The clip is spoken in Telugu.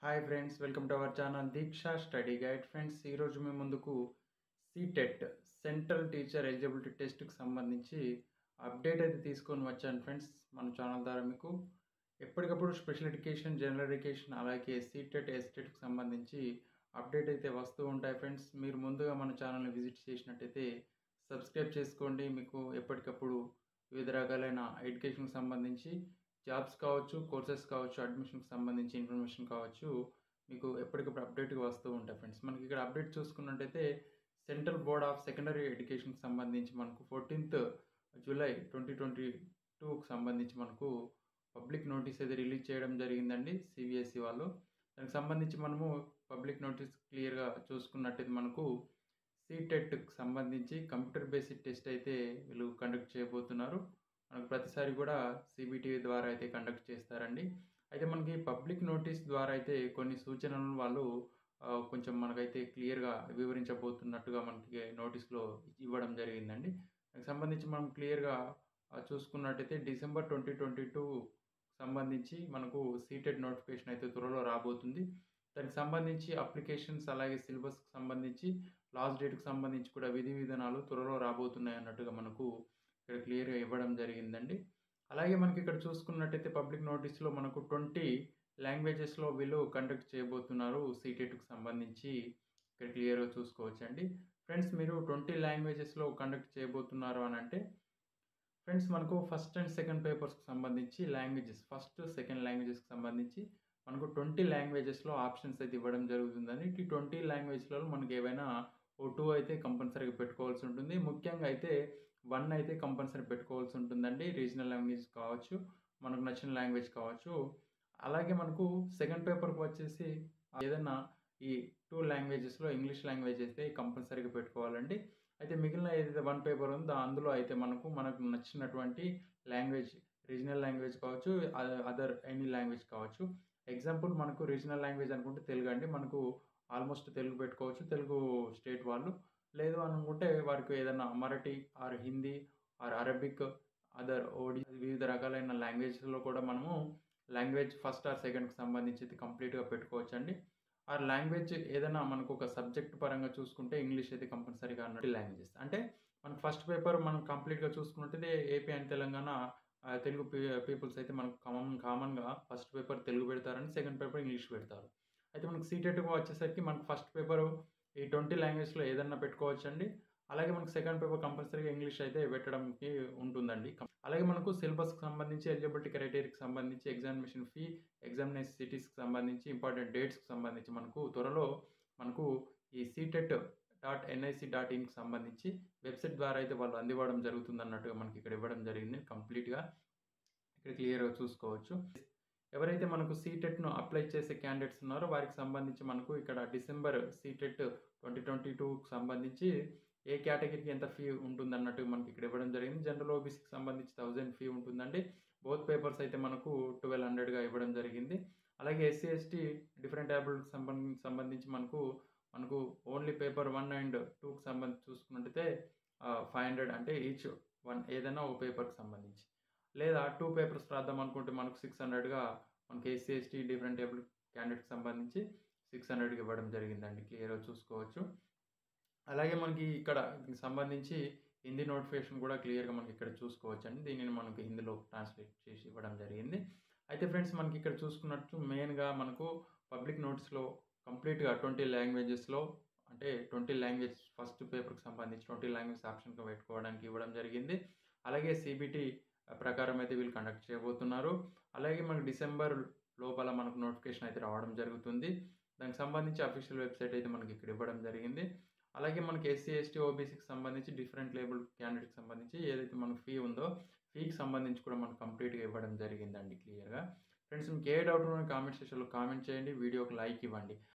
hi friends welcome to our channel Deeksha study guide friends ఈరోజు మేము ముందుకు సీటెట్ సెంట్రల్ టీచర్ ఎలిజిబిలిటీ టెస్ట్కి సంబంధించి అప్డేట్ అయితే తీసుకొని వచ్చాను ఫ్రెండ్స్ మన ఛానల్ ద్వారా మీకు ఎప్పటికప్పుడు స్పెషల్ ఎడ్యుకేషన్ జనరల్ ఎడ్యుకేషన్ అలాగే సీటెట్ ఎస్టెట్కి సంబంధించి అప్డేట్ అయితే వస్తూ ఉంటాయి ఫ్రెండ్స్ మీరు ముందుగా మన ఛానల్ని విజిట్ చేసినట్టయితే సబ్స్క్రైబ్ చేసుకోండి మీకు ఎప్పటికప్పుడు వివిధ రకాలైన ఎడ్యుకేషన్కి సంబంధించి జాబ్స్ కావచ్చు కోర్సెస్ కావచ్చు అడ్మిషన్కి సంబంధించి ఇన్ఫర్మేషన్ కావచ్చు మీకు ఎప్పటికప్పుడు అప్డేట్గా వస్తూ ఉంటాయి ఫ్రెండ్స్ మనకి ఇక్కడ అప్డేట్ చూసుకున్నట్టయితే సెంట్రల్ బోర్డ్ ఆఫ్ సెకండరీ ఎడ్యుకేషన్కి సంబంధించి మనకు ఫోర్టీన్త్ జూలై ట్వంటీ ట్వంటీ టూకి సంబంధించి మనకు పబ్లిక్ నోటీస్ అయితే రిలీజ్ చేయడం జరిగిందండి సిబిఎస్ఈ వాళ్ళు దానికి సంబంధించి మనము పబ్లిక్ నోటీస్ క్లియర్గా చూసుకున్నట్టయితే మనకు సీటెట్కి సంబంధించి కంప్యూటర్ బేసిక్ టెస్ట్ అయితే వీళ్ళు కండక్ట్ చేయబోతున్నారు మనకు ప్రతిసారి కూడా సిబిటి ద్వారా అయితే కండక్ట్ చేస్తారండి అయితే మనకి పబ్లిక్ నోటీస్ ద్వారా అయితే కొన్ని సూచనలను వాళ్ళు ఆ, కొంచెం మనకైతే క్లియర్గా వివరించబోతున్నట్టుగా మనకి నోటీస్లో ఇవ్వడం జరిగిందండి దానికి సంబంధించి మనం క్లియర్గా ఆ, చూసుకున్నట్టయితే డిసెంబర్ ట్వంటీ ట్వంటీ టూ సంబంధించి మనకు సీటెడ్ నోటిఫికేషన్ అయితే త్వరలో రాబోతుంది దానికి సంబంధించి అప్లికేషన్స్ అలాగే సిలబస్కి సంబంధించి లాస్ట్ డేట్కి సంబంధించి కూడా విధి విధానాలు త్వరలో రాబోతున్నాయి అన్నట్టుగా మనకు ఇక్కడ క్లియర్గా ఇవ్వడం జరిగిందండి అలాగే మనకి ఇక్కడ చూసుకున్నట్టయితే పబ్లిక్ నోటీస్లో మనకు ట్వంటీ లాంగ్వేజెస్లో వీళ్ళు కండక్ట్ చేయబోతున్నారు సీటెట్కి సంబంధించి ఇక్కడ క్లియర్గా చూసుకోవచ్చండి ఫ్రెండ్స్ మీరు ట్వంటీ లాంగ్వేజెస్లో కండక్ట్ చేయబోతున్నారు అని అంటే ఫ్రెండ్స్ మనకు ఫస్ట్ అండ్ సెకండ్ పేపర్స్కి సంబంధించి లాంగ్వేజెస్ ఫస్ట్ సెకండ్ లాంగ్వేజెస్కి సంబంధించి మనకు ట్వంటీ లాంగ్వేజెస్లో ఆప్షన్స్ అయితే ఇవ్వడం జరుగుతుందండి ఈ ట్వంటీ లాంగ్వేజ్లలో మనకి ఏవైనా ఓ టూ అయితే కంపల్సరీగా పెట్టుకోవాల్సి ఉంటుంది ముఖ్యంగా అయితే వన్ అయితే కంపల్సరీ పెట్టుకోవాల్సి ఉంటుందండి రీజనల్ లాంగ్వేజ్ కావచ్చు మనకు నచ్చిన లాంగ్వేజ్ కావచ్చు అలాగే మనకు సెకండ్ పేపర్కి వచ్చేసి ఏదైనా ఈ టూ లాంగ్వేజెస్లో ఇంగ్లీష్ లాంగ్వేజ్ అయితే కంపల్సరీగా పెట్టుకోవాలండి అయితే మిగిలిన ఏదైతే వన్ పేపర్ ఉందో అందులో అయితే మనకు మనకు నచ్చినటువంటి లాంగ్వేజ్ రీజనల్ లాంగ్వేజ్ కావచ్చు అదర్ ఎనీ లాంగ్వేజ్ కావచ్చు ఎగ్జాంపుల్ మనకు రీజనల్ లాంగ్వేజ్ అనుకుంటే తెలుగు అండి మనకు ఆల్మోస్ట్ తెలుగు పెట్టుకోవచ్చు తెలుగు స్టేట్ వాళ్ళు లేదు అనుకుంటే వారికి ఏదైనా Marathi or Hindi or Arabic other Odia వివిధ రకాలైన లాంగ్వేజ్లో కూడా మనము లాంగ్వేజ్ ఫస్ట్ ఆర్ సెకండ్కి సంబంధించి అయితే కంప్లీట్గా పెట్టుకోవచ్చు అండి ఆ లాంగ్వేజ్ ఏదైనా మనకు ఒక సబ్జెక్ట్ పరంగా చూసుకుంటే ఇంగ్లీష్ అయితే కంపల్సరీగా అన్నట్టు లాంగ్వేజెస్ అంటే మనకు ఫస్ట్ పేపర్ మనం కంప్లీట్గా చూసుకున్నట్టయితే ఏపీ అండ్ తెలంగాణ ఆ, తెలుగు పీపుల్స్ అయితే మనకు కామన్ కామన్గా ఫస్ట్ పేపర్ తెలుగు పెడతారని సెకండ్ పేపర్ ఇంగ్లీష్ పెడతారు అయితే మనకు సీటెట్గా వచ్చేసరికి మనకు ఫస్ట్ పేపర్ ఈ ట్వంటీ లాంగ్వేజ్లో ఏదన్నా పెట్టుకోవచ్చు అండి అలాగే మనకు సెకండ్ పేపర్ కంపల్సరీగా ఇంగ్లీష్ అయితే పెట్టడానికి ఉంటుందండి అలాగే మనకు సిలబస్కి సంబంధించి ఎలిజిబిలిటీ క్రైటీరియాకి సంబంధించి ఎగ్జామినేషన్ ఫీ ఎగ్జామినేషన్ సిటీస్కి సంబంధించి ఇంపార్టెంట్ డేట్స్కి సంబంధించి మనకు త్వరలో మనకు ఈ సీటెట్ డాట్ ఎన్ఐసి డాట్ ఇన్కి సంబంధించి వెబ్సైట్ ద్వారా అయితే వాళ్ళు అందివ్వడం జరుగుతుంది అన్నట్టుగా మనకి ఇక్కడ ఇవ్వడం జరిగింది కంప్లీట్గా ఇక్కడ క్లియర్గా చూసుకోవచ్చు ఎవరైతే మనకు సీటెట్ను అప్లై చేసే క్యాండిడేట్స్ ఉన్నారో వారికి సంబంధించి మనకు ఇక్కడ డిసెంబర్ సీటెట్ ట్వంటీ ట్వంటీ టూకి సంబంధించి ఏ కేటగిరీకి ఎంత ఫీ ఉంటుంది అన్నట్టు మనకి ఇక్కడ ఇవ్వడం జరిగింది జనరల్ ఓబీసీకి సంబంధించి థౌజండ్ ఫీ ఉంటుందండి బోత్ పేపర్స్ అయితే మనకు ట్వెల్వ్ హండ్రెడ్గా ఇవ్వడం జరిగింది అలాగే ఎస్సీ ఎస్టీ డిఫరెంట్ ట్యాబ్లెట్కి సంబంధించి సంబంధించి మనకు మనకు ఓన్లీ పేపర్ వన్ అండ్ టూకి సంబంధించి చూసుకున్నట్టయితే ఫైవ్ హండ్రెడ్ అంటే ఈచ్ వన్ ఏదైనా ఒక పేపర్కి సంబంధించి లేదా టూ పేపర్స్ రాద్దాం అనుకుంటే మనకు సిక్స్ హండ్రెడ్గా మనకి ఎస్సీ ఎస్టీ డిఫరెంట్ టేబుల్ క్యాండిడేట్కి సంబంధించి సిక్స్ హండ్రెడ్కి ఇవ్వడం జరిగిందండి క్లియర్గా చూసుకోవచ్చు అలాగే మనకి ఇక్కడ దీనికి సంబంధించి హిందీ నోటిఫికేషన్ కూడా క్లియర్గా మనకి ఇక్కడ చూసుకోవచ్చు అండి దీనిని మనకి హిందీలో ట్రాన్స్లేట్ చేసి ఇవ్వడం జరిగింది అయితే ఫ్రెండ్స్ మనకి ఇక్కడ చూసుకున్నట్టు మెయిన్గా మనకు పబ్లిక్ నోట్స్లో కంప్లీట్గా ట్వంటీ లాంగ్వేజెస్లో అంటే ట్వంటీ లాంగ్వేజ్ ఫస్ట్ పేపర్కి సంబంధించి ట్వంటీ లాంగ్వేజ్ ఆప్షన్గా పెట్టుకోవడానికి ఇవ్వడం జరిగింది అలాగే సిబిటి ప్రకారం అయితే వీళ్ళు కండక్ట్ చేయబోతున్నారు అలాగే మనకు డిసెంబర్ లోపల మనకు నోటిఫికేషన్ అయితే రావడం జరుగుతుంది దానికి సంబంధించి అఫీషియల్ వెబ్సైట్ అయితే మనకి ఇక్కడ ఇవ్వడం జరిగింది అలాగే మనకి ఎస్సీ ఎస్టీ ఓబీసీకి సంబంధించి డిఫరెంట్ లేబుల్ క్యాండిడేట్కి సంబంధించి ఏదైతే మనకు ఫీ ఉందో ఫీకి సంబంధించి కూడా మనకు కంప్లీట్గా ఇవ్వడం జరిగిందండి క్లియర్గా ఫ్రెండ్స్ మీకు ఏ డౌట్ ఉన్నా కామెంట్ సెక్షన్లో కామెంట్ చేయండి వీడియోకి లైక్ ఇవ్వండి